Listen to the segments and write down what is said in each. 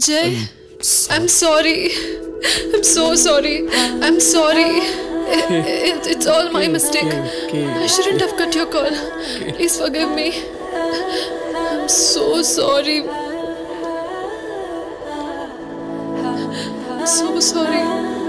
Jay, I'm sorry. I'm so sorry. I'm sorry. It, it's all my mistake. I shouldn't have cut your call. Please forgive me. I'm so sorry. I'm so sorry.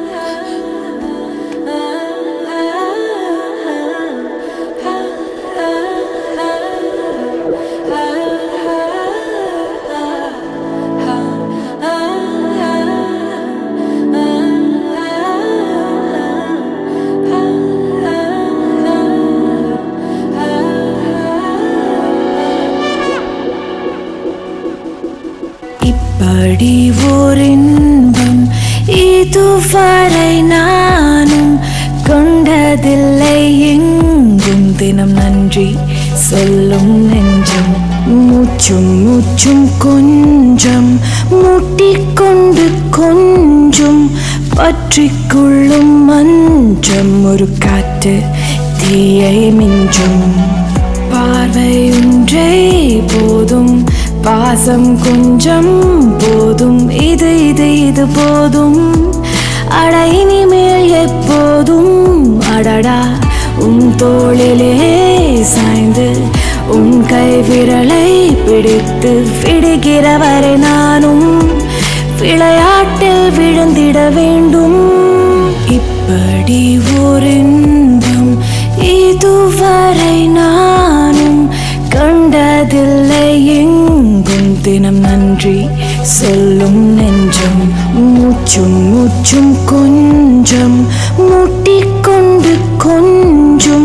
இப்படி ஓர் இன்பம் இதுவரை நானும் கொண்டதில்லை எங்கும் தினம் நன்றி சொல்லும் நெஞ்சம் மூச்சும் மூச்சும் கொஞ்சம் முட்டிக்கொண்டு கொஞ்சம் பற்றிக்கொள்ளும் மஞ்சம் ஒரு காற்று தீயை மிஞ்சும் பார்வை ஒன்றே போதும் பாசம் கொஞ்சம் போதும் இது இது இது போதும் அட இனிமேல் எப்போதும் அடடா உன் தோளிலே சாய்ந்து உன் கை விரலை பிடித்து விடுகிற வரை நானும் விளையாட்டில் விழுந்திட வேண்டும் இப்படி ஒரு இன்பம் இதுவரை நானும் கண்டதில்லை எங்கும் தினம் நன்றி சொல்லும் நெஞ்சம் மூச்சும் மூச்சும் கொஞ்சம் முட்டிக்கொண்டு கொஞ்சம்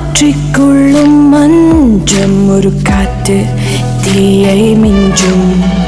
பற்றிக்கொள்ளும் மஞ்சம் ஒரு காற்று தீயை மிஞ்சும்